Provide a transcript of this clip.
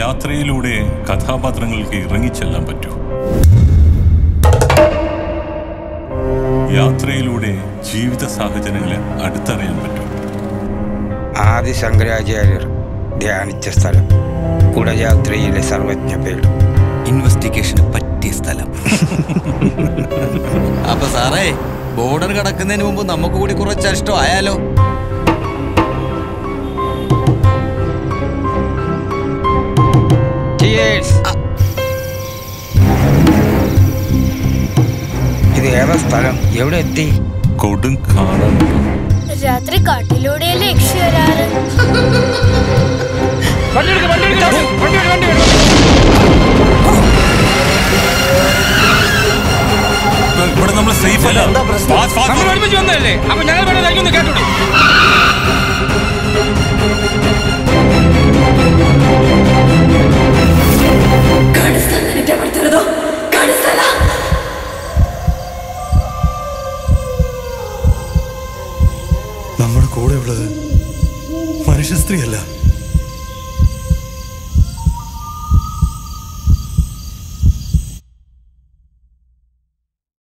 യാത്രയിലൂടെ കഥാപാത്രങ്ങൾക്ക് ഇറങ്ങിച്ചെല്ലാൻ പറ്റൂ യാത്രയിലൂടെ ജീവിത സാഹചര്യങ്ങളെ അടുത്തറിയാൻ പറ്റും ആദി ശങ്കരാചാര്യർ ധ്യാനിച്ച സ്ഥലം കുടയാത്രയിലെ സർവജ്ഞ പീഠം ഇൻവെസ്റ്റിഗേഷന് പറ്റിയ സ്ഥലം അപ്പൊ സാറേ ബോർഡർ കടക്കുന്നതിന് മുമ്പ് നമുക്ക് കൂടി കുറച്ച് അരിഷ്ടം ആയാലോ Cheers. ഇത് ഏതാ സ്ഥലം എവിടെ എത്തി കൊടും കാണാനുണ്ടോ രാത്രി കാട്ടിലൂടെയല്ലേ യക്ഷി വരാറ് ഇവിടെ നമ്മൾ സേഫ് അല്ല Fast, fast, fast. വന്നതല്ലേ അപ്പൊ ഞങ്ങൾ വേണമെന്ന് കേട്ടോളൂ നമ്മുടെ കൂടെ ഉള്ളത് മനുഷ്യ സ്ത്രീയല്ല